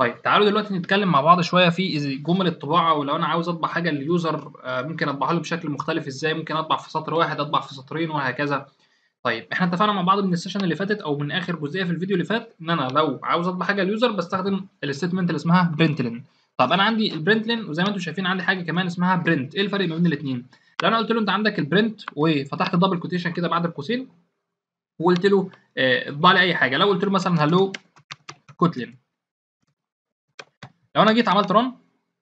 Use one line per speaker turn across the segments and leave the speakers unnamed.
طيب تعالوا دلوقتي نتكلم مع بعض شويه في إز- جمل الطباعه ولو انا عاوز اطبع حاجه لليوزر آه، ممكن اطبعها له بشكل مختلف ازاي ممكن اطبع في سطر واحد اطبع في سطرين وهكذا طيب احنا اتفقنا مع بعض من السيشن اللي فاتت او من اخر جزئيه في الفيديو اللي فات ان انا لو عاوز اطبع حاجه لليوزر بستخدم الستمنت اللي اسمها برنتلين طب انا عندي البرنتلين وزي ما انتم شايفين عندي حاجه كمان اسمها برنت ايه الفرق ما بين الاثنين لو انا قلت له انت عندك البرنت وفتحت دبل كوتيشن كده بعد القوسين وقلت له آه، اطبع لي اي حاجه لو قلت له مثلا هلو كوتلين لو انا جيت عملت رن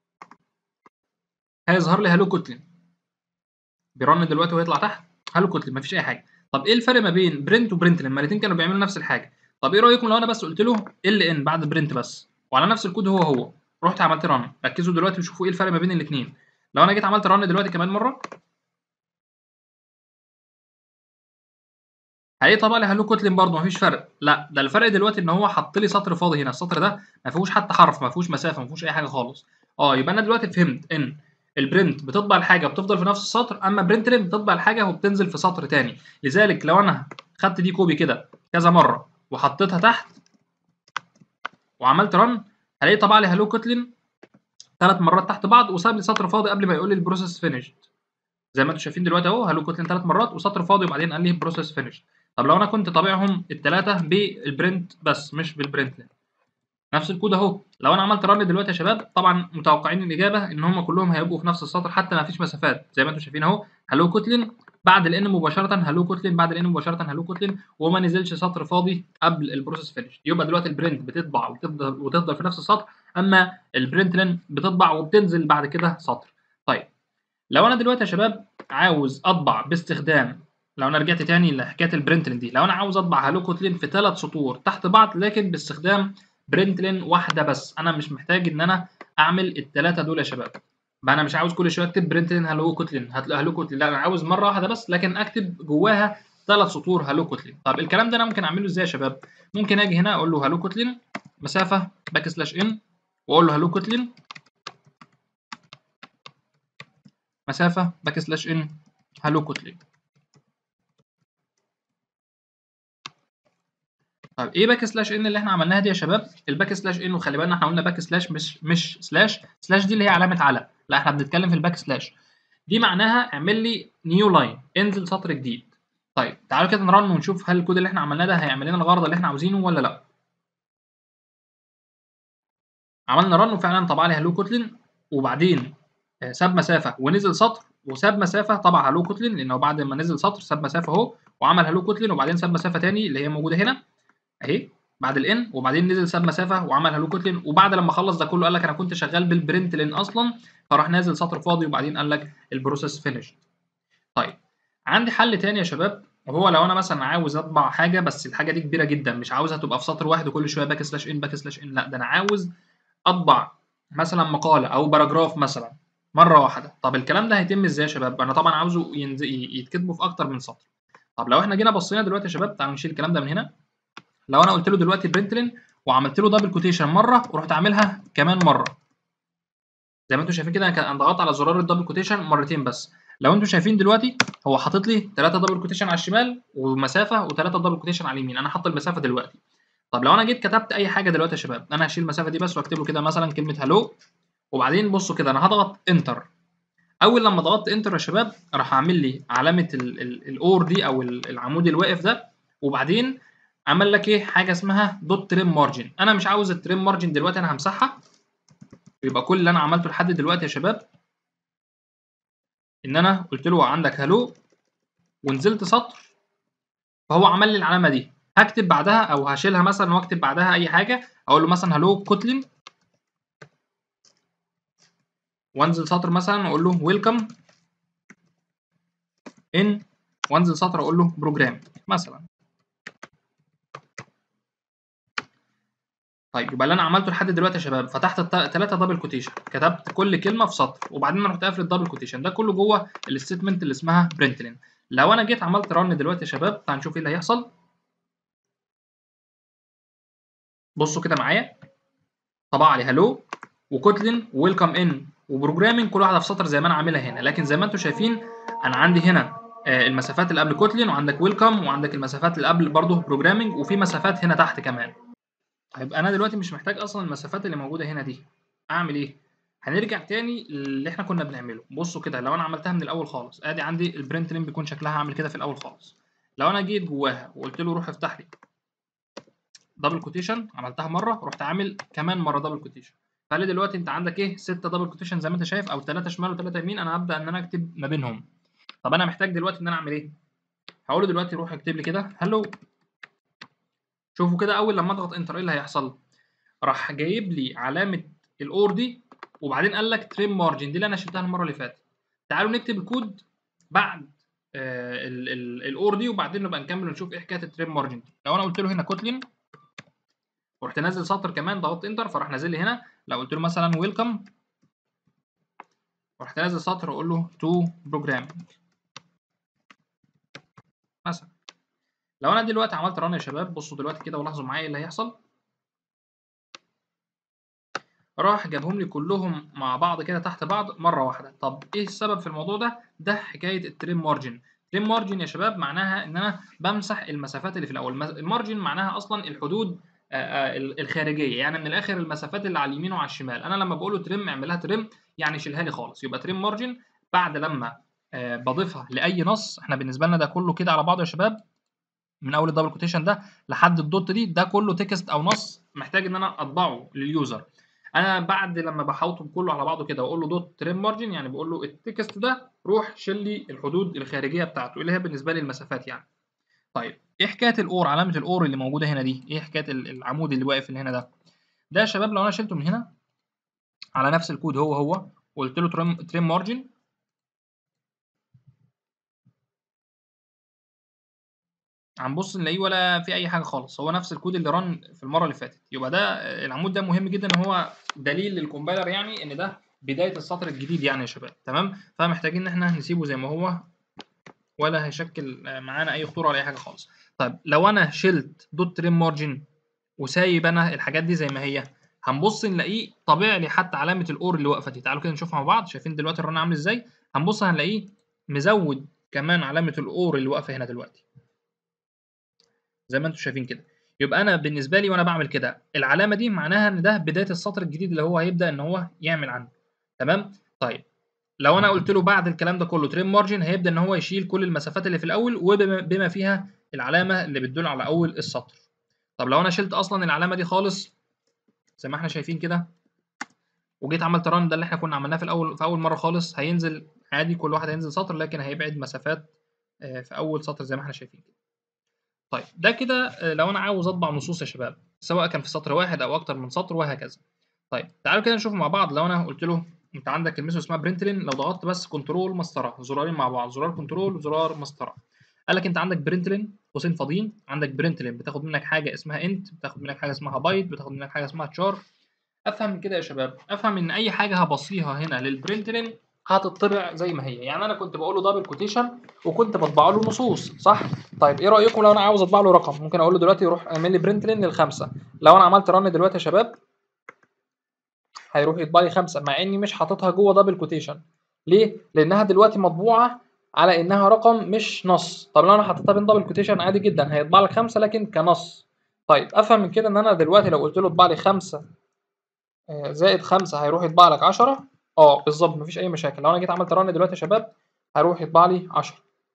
هيظهر لي هلو كوتلين بيرن دلوقتي ويطلع تحت هلو كوتلين مفيش اي حاجه طب ايه الفرق ما بين برنت وبرنت لما الاثنين كانوا بيعملوا نفس الحاجه طب ايه رايكم لو انا بس قلت له ال ان بعد برنت بس وعلى نفس الكود هو هو رحت عملت رن ركزوا دلوقتي وشوفوا ايه الفرق ما بين الاثنين لو انا جيت عملت رن دلوقتي كمان مره هلاقي طبعا لي هلو كوتلين برضه مفيش فرق لا ده الفرق دلوقتي ان هو حط لي سطر فاضي هنا السطر ده ما فيهوش حتى حرف ما فيهوش مسافه ما فيهوش اي حاجه خالص اه يبقى انا دلوقتي فهمت ان البرنت بتطبع الحاجه بتفضل في نفس السطر اما برنتلين بتطبع الحاجه وبتنزل في سطر تاني لذلك لو انا خدت دي كوبي كده كذا مره وحطيتها تحت وعملت رن هلاقي طبع لي هلو كوتلين ثلاث مرات تحت بعض وساب لي سطر فاضي قبل ما يقول لي البروسيس فينيشد زي ما انتم شايفين دلوقتي اهو هلو كوتلين ثلاث مرات وسطر فاضي وبعدين قال لي بروسيس فينيشد طب لو انا كنت طابعهم الثلاثه بالبرنت بس مش بالبرنتلين نفس الكود اهو لو انا عملت رن دلوقتي يا شباب طبعا متوقعين الاجابه ان هم كلهم هيبقوا في نفس السطر حتى ما فيش مسافات زي ما انتم شايفين اهو هلو كوتلين بعد الان مباشره هلو كوتلين بعد الان مباشره هلو كوتلين وما نزلش سطر فاضي قبل البروسيس فينيش يبقى دلوقتي البرنت بتطبع وتفضل وتفضل في نفس السطر اما البرنتلين بتطبع وبتنزل بعد كده سطر طيب لو انا دلوقتي يا شباب عاوز اطبع باستخدام لو انا رجعت تاني لحكايه البرنتلين دي لو انا عاوز اطبع هالو كوتلين في ثلاث سطور تحت بعض لكن باستخدام برنتلين واحده بس انا مش محتاج ان انا اعمل الثلاثه دول يا شباب بقى انا مش عاوز كل شويه اكتب برنتلين هالو كوتلين هتلاقي هالو كوتلين لا انا عاوز مره واحده بس لكن اكتب جواها ثلاث سطور هالو كوتلين طب الكلام ده انا ممكن اعمله ازاي يا شباب ممكن اجي هنا اقول له هالو كوتلين مسافه باك سلاش ان واقول له هالو كوتلين مسافه باك سلاش ان هالو كوتلين طيب ايه باك سلاش ان اللي احنا عملناها دي يا شباب الباك سلاش ان وخلي بالنا احنا قلنا باك سلاش مش مش سلاش سلاش دي اللي هي علامه على لا احنا بنتكلم في الباك سلاش دي معناها اعمل لي نيو لاين انزل سطر جديد طيب تعالوا كده نرن ونشوف هل الكود اللي احنا عملناه ده هيعمل لنا الغرض اللي احنا عاوزينه ولا لا عملنا رن وفعلا طبع لي هلو كوتلين وبعدين آه، ساب مسافه ونزل سطر وساب مسافه طبع هلو كوتلين لانه بعد ما نزل سطر ساب مسافه اهو وعمل هلو كوتلين وبعدين ساب مسافه تاني اللي هي موجوده هنا اهي بعد الان وبعدين نزل ساب مسافه وعمل هلو كوتلين وبعد لما خلص ده كله قال لك انا كنت شغال بالبرنت لين اصلا فراح نازل سطر فاضي وبعدين قال لك البروسيس فينيش طيب عندي حل تاني يا شباب وهو لو انا مثلا عاوز اطبع حاجه بس الحاجه دي كبيره جدا مش عاوزها تبقى في سطر واحد وكل شويه باك سلاش ان باك سلاش ان لا ده انا عاوز اطبع مثلا مقاله او باراجراف مثلا مره واحده طب الكلام ده هيتم ازاي يا شباب انا طبعا عاوزه ينز... يتكتبوا في اكتر من سطر طب لو احنا جينا بصينا دلوقتي يا شباب تعالوا نشيل الكلام ده من هنا لو انا قلت له دلوقتي برنتلين وعملت له دبل كوتيشن مره ورحت عاملها كمان مره زي ما انتم شايفين كده انا كان- أنا ضغطت على زرار الدبل كوتيشن مرتين بس لو انتم شايفين دلوقتي هو حاطط لي 3 دبل كوتيشن على الشمال ومسافه و3 دبل كوتيشن على اليمين انا حاطط المسافه دلوقتي طب لو انا جيت كتبت اي حاجه دلوقتي يا شباب انا هشيل المسافه دي بس واكتب له كده مثلا كلمه هلو وبعدين بصوا كده انا هضغط انتر اول لما ضغطت انتر يا شباب راح اعمل لي علامه الاور دي او ال- العمود الواقف ده وبعدين عمل لك ايه حاجه اسمها دوت تريم مارجن انا مش عاوز التريم مارجن دلوقتي انا همسحها يبقى كل اللي انا عملته لحد دلوقتي يا شباب ان انا قلت له عندك هلو ونزلت سطر فهو عمل لي العلامه دي هكتب بعدها او هشيلها مثلا واكتب بعدها اي حاجه اقول له مثلا هلو كوتلين وانزل سطر مثلا واقول له ويلكم ان وانزل سطر اقول له بروجرام مثلا طيب يبقى اللي انا عملته لحد دلوقتي يا شباب فتحت ثلاثه دبل كوتيشن كتبت كل كلمه في سطر وبعدين رحت قافل الدبل كوتيشن ده كله جوه الستمنت اللي اسمها برنتلين لو انا جيت عملت رن دلوقتي يا شباب تعال نشوف ايه اللي هيحصل بصوا كده معايا طبع لي هلو وكوتلين ويلكم ان وبروجرامينج كل واحده في سطر زي ما انا عاملها هنا لكن زي ما انتم شايفين انا عندي هنا آه، المسافات اللي قبل كوتلين وعندك ويلكم وعندك المسافات اللي قبل برضه بروجرامينج وفي مسافات هنا تحت كمان طيب انا دلوقتي مش محتاج اصلا المسافات اللي موجوده هنا دي اعمل ايه هنرجع تاني اللي احنا كنا بنعمله بصوا كده لو انا عملتها من الاول خالص ادي عندي البرنت لين بيكون شكلها عامل كده في الاول خالص لو انا جيت جواها وقلت له روح افتح لي دبل كوتيشن عملتها مره رحت عامل كمان مره دبل كوتيشن فقال لي دلوقتي انت عندك ايه 6 دبل كوتيشن زي ما انت شايف او 3 شمال و3 يمين انا هبدا ان انا اكتب ما بينهم طب انا محتاج دلوقتي ان انا اعمل ايه هقول له دلوقتي روح اكتب لي كده هلو شوفوا كده اول لما اضغط انتر ايه اللي هيحصل راح جايب لي علامه الاور دي وبعدين قال لك تريم مارجن دي اللي انا شلتها المره اللي فاتت تعالوا نكتب الكود بعد آه الاور دي وبعدين نبقى نكمل ونشوف ايه حكايه التريم مارجن دي لو انا قلت له هنا كوتلين ورحت نازل سطر كمان ضغطت انتر فراح نازل لي هنا لو قلت له مثلا ويلكم ورحت نازل سطر واقول له تو بروجرامينج مثلا لو انا دلوقتي عملت ران يا شباب بصوا دلوقتي كده ولاحظوا معايا ايه اللي هيحصل راح جابهم لي كلهم مع بعض كده تحت بعض مره واحده طب ايه السبب في الموضوع ده ده حكايه التريم مارجن تريم مارجن يا شباب معناها ان انا بمسح المسافات اللي في الاول المارجن معناها اصلا الحدود الخارجيه يعني من الاخر المسافات اللي على اليمين وعلى الشمال انا لما بقول له تريم اعمل لها تريم يعني شيلها لي خالص يبقى تريم مارجن بعد لما بضيفها لاي نص احنا بالنسبه لنا ده كله كده على بعضه يا شباب من اول الدبل كوتيشن ده لحد الدوت دي ده كله تكست او نص محتاج ان انا اطبعه لليوزر انا بعد لما بحوطه كله على بعضه كده واقول له دوت تريم مارجن يعني بقول له التكست ده روح شيل لي الحدود الخارجيه بتاعته اللي هي بالنسبه لي المسافات يعني طيب ايه حكايه الاور علامه الاور اللي موجوده هنا دي ايه حكايه العمود اللي واقف اللي هنا ده ده يا شباب لو انا شلته من هنا على نفس الكود هو هو وقلت له تريم تريم مارجن هنبص نلاقيه ولا في اي حاجه خالص هو نفس الكود اللي رن في المره اللي فاتت يبقى ده العمود ده مهم جدا ان هو دليل للكومبايلر يعني ان ده بدايه السطر الجديد يعني يا شباب تمام فمحتاجين ان احنا نسيبه زي ما هو ولا هيشكل معانا اي خطوره ولا اي حاجه خالص طيب لو انا شلت دوت تريم مارجن وسايب انا الحاجات دي زي ما هي هنبص نلاقيه طبيعي لي حتى علامه الاور اللي واقفه دي تعالوا كده نشوفها مع بعض شايفين دلوقتي الرن عامل ازاي هنبص هنلاقيه مزود كمان علامه الاور اللي واقفه هنا دلوقتي زي ما انتم شايفين كده يبقى انا بالنسبه لي وانا بعمل كده العلامه دي معناها ان ده بدايه السطر الجديد اللي هو هيبدا ان هو يعمل عنه تمام طيب لو انا قلت له بعد الكلام ده كله تريم مارجن هيبدا ان هو يشيل كل المسافات اللي في الاول وبما فيها العلامه اللي بتدل على اول السطر طب لو انا شلت اصلا العلامه دي خالص زي ما احنا شايفين كده وجيت عملت ران ده اللي احنا كنا عملناه في الاول في اول مره خالص هينزل عادي كل واحد هينزل سطر لكن هيبعد مسافات في اول سطر زي ما احنا شايفين كده طيب ده كده لو انا عاوز اطبع نصوص يا شباب سواء كان في سطر واحد او اكتر من سطر وهكذا طيب تعالوا كده نشوف مع بعض لو انا قلت له انت عندك الميثود اسمها برنتلين لو ضغطت بس كنترول مسطره زرارين مع بعض زرار كنترول وزرار مسطره قال لك انت عندك برنتلين قوسين فاضيين عندك برنتلين بتاخد منك حاجه اسمها انت بتاخد منك حاجه اسمها بايت بتاخد منك حاجه اسمها تشار افهم من كده يا شباب افهم ان اي حاجه هبصيها هنا للبرنتلين هتطبع زي ما هي يعني انا كنت بقول له دبل كوتيشن وكنت بطبع له نصوص صح طيب ايه رايكم لو انا عاوز اطبع له رقم ممكن اقول له دلوقتي روح اعمل لي برنت لين للخمسه لو انا عملت رن دلوقتي يا شباب هيروح يطبع لي خمسه مع اني مش حاططها جوه دبل كوتيشن ليه لانها دلوقتي مطبوعه على انها رقم مش نص طب لو انا حطيتها بين دبل كوتيشن عادي جدا هيطبع لك خمسه لكن كنص طيب افهم من كده ان انا دلوقتي لو قلت له اطبع لي خمسه زائد خمسه هيروح يطبع لك 10 اه بالظبط مفيش اي مشاكل لو انا جيت عملت رن دلوقتي يا شباب هيروح يطبع لي 10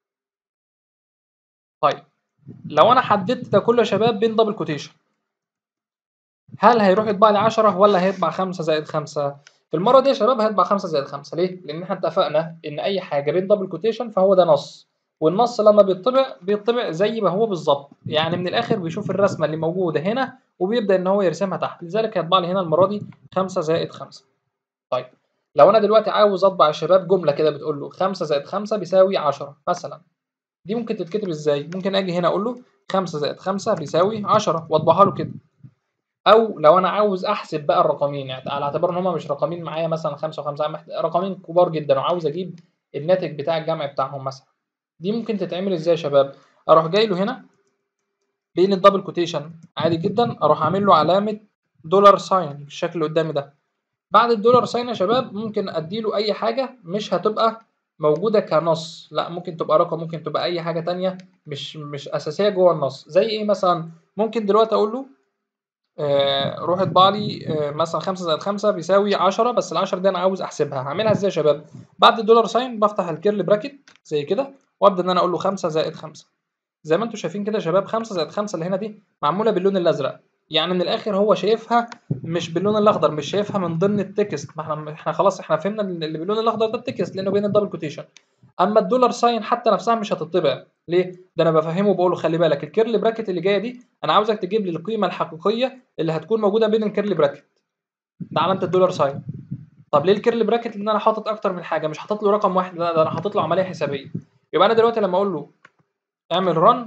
طيب لو انا حددت ده كله يا شباب بين دبل كوتيشن هل هيروح يطبع لي 10 ولا هيطبع 5 زائد 5 في المره دي يا شباب هيطبع 5 زائد 5 ليه لان احنا اتفقنا ان اي حاجه بين دبل كوتيشن فهو ده نص والنص لما بيطبع بيطبع زي ما هو بالظبط يعني من الاخر بيشوف الرسمه اللي موجوده هنا وبيبدا ان هو يرسمها تحت لذلك هيطبع لي هنا المره دي 5 زائد 5 طيب لو انا دلوقتي عاوز اطبع يا شباب جمله كده بتقول له 5 زائد 5 بيساوي 10 مثلا دي ممكن تتكتب ازاي ممكن اجي هنا اقول له 5 زائد 5 بيساوي 10 واطبعها له كده او لو انا عاوز احسب بقى الرقمين يعني على اعتبار ان هم مش رقمين معايا مثلا 5 و5 رقمين كبار جدا وعاوز اجيب الناتج بتاع الجمع بتاعهم مثلا دي ممكن تتعمل ازاي يا شباب اروح جاي له هنا بين الدبل كوتيشن عادي جدا اروح اعمل له علامه دولار ساين بالشكل اللي قدامي ده بعد الدولار ساين يا شباب ممكن اديله اي حاجه مش هتبقى موجوده كنص لا ممكن تبقى رقم ممكن تبقى اي حاجه تانية مش مش اساسيه جوه النص زي ايه مثلا ممكن دلوقتي اقول له
آه روح اطبع لي آه مثلا 5 زائد 5 بيساوي 10 بس ال10 دي انا عاوز احسبها هعملها ازاي يا شباب بعد الدولار ساين بفتح الكيرل براكت زي كده وابدا ان انا اقول له 5 زائد 5 زي ما انتم شايفين كده يا شباب 5 زائد 5 اللي هنا دي معموله باللون الازرق يعني من الاخر هو شايفها مش باللون الاخضر مش شايفها من ضمن التكست ما احنا احنا خلاص احنا فهمنا اللي باللون الاخضر ده التكست لانه بين الدبل كوتيشن اما الدولار ساين حتى نفسها مش هتطبع ليه ده انا بفهمه بقول له خلي بالك الكيرل براكت اللي جايه دي انا عاوزك تجيب لي القيمه الحقيقيه اللي هتكون موجوده بين الكيرل براكت ده علامه الدولار ساين طب ليه الكيرل براكت لان انا حاطط اكتر من حاجه مش حاطط له رقم واحد لا ده انا حاطط له عمليه حسابيه يبقى انا دلوقتي لما اقول له اعمل رن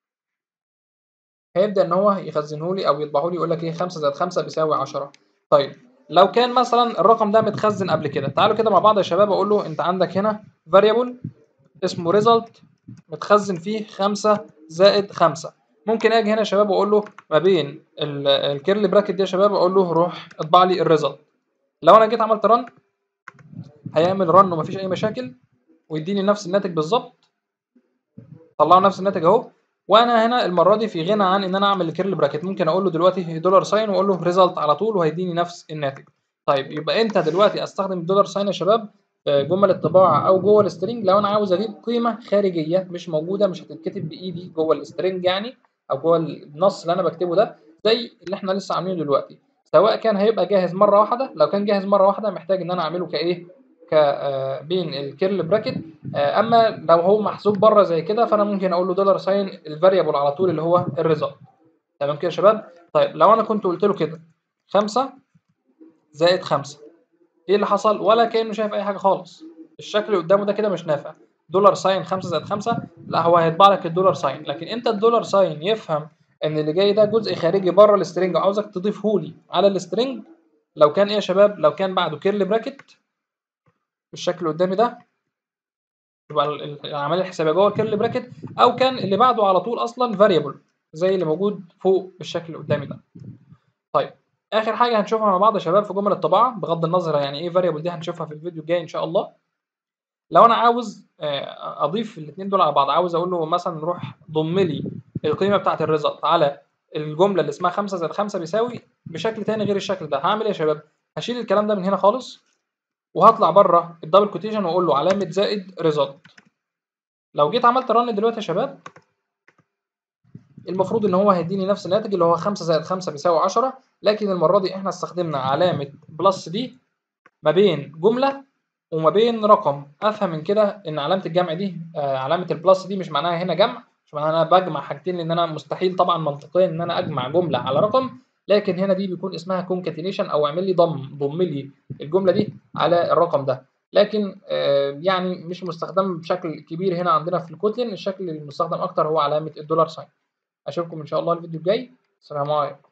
هيبدا ان هو يخزنه لي او يطبعه لي يقول لك ايه 5 زائد 5 بيساوي 10 طيب لو كان مثلا الرقم ده متخزن قبل كده تعالوا كده مع بعض يا شباب اقول له انت عندك هنا فاريبل اسمه result متخزن فيه 5 زائد 5 ممكن اجي هنا يا شباب واقول له ما بين الكيرل براكت دي يا شباب اقول له روح اطبع لي الريزلت لو انا جيت عملت رن هيعمل رن ومفيش اي مشاكل ويديني نفس الناتج بالظبط طلعوا نفس الناتج اهو وانا هنا المره دي في غنى عن ان انا اعمل الكيرل براكت ممكن اقول له دلوقتي دولار ساين واقول له ريزلت على طول وهيديني نفس الناتج طيب يبقى انت دلوقتي استخدم الدولار ساين يا شباب جمل الطباعه او جوه السترنج لو انا عاوز اجيب قيمه خارجيه مش موجوده مش هتتكتب بايدي جوه السترنج يعني او جوه النص اللي انا بكتبه ده زي اللي احنا لسه عاملينه دلوقتي سواء كان هيبقى جاهز مره واحده لو كان جاهز مره واحده محتاج ان انا اعمله كايه ك بين الكيرل براكت اما لو هو محسوب بره زي كده فانا ممكن اقول له دولار ساين الفاريبل على طول اللي هو الريزلت تمام كده يا شباب طيب لو انا كنت قلت له كده 5 زائد 5 ايه اللي حصل ولا كانه شايف اي حاجه خالص الشكل اللي قدامه ده كده مش نافع دولار ساين 5 زائد 5 لا هو هيطبع لك الدولار ساين لكن انت الدولار ساين يفهم ان اللي جاي ده جزء خارجي بره السترنج وعاوزك تضيفه لي على السترنج لو كان ايه يا شباب لو كان بعده كيرل براكت بالشكل اللي قدامي ده يبقى العمليه الحسابيه جوه الكيرل براكت او كان اللي بعده على طول اصلا فاريبل زي اللي موجود فوق بالشكل اللي قدامي ده طيب اخر حاجه هنشوفها مع بعض يا شباب في جمل الطباعه بغض النظر يعني ايه فاريبل دي هنشوفها في الفيديو الجاي ان شاء الله لو انا عاوز اضيف الاثنين دول على بعض عاوز اقول له مثلا روح ضم لي القيمه بتاعه الريزلت على الجمله اللي اسمها 5 زائد 5 بيساوي بشكل تاني غير الشكل ده هعمل ايه يا شباب هشيل الكلام ده من هنا خالص وهطلع بره الدبل كوتيشن واقول له علامه زائد ريزلت لو جيت عملت رن دلوقتي يا شباب المفروض ان هو هيديني نفس الناتج اللي هو 5 زائد 5 بيساوي 10 لكن المره دي احنا استخدمنا علامه بلس دي ما بين جمله وما بين رقم افهم من كده ان علامه الجمع دي آه علامه البلس دي مش معناها هنا جمع مش معناها انا بجمع حاجتين لان انا مستحيل طبعا منطقيا ان انا اجمع جمله على رقم لكن هنا دي بيكون اسمها كونكاتينيشن او اعمل لي ضم ضم لي الجمله دي على الرقم ده لكن آه يعني مش مستخدم بشكل كبير هنا عندنا في الكوتلين الشكل المستخدم اكتر هو علامه الدولار ساين اشوفكم ان شاء الله الفيديو الجاي السلام عليكم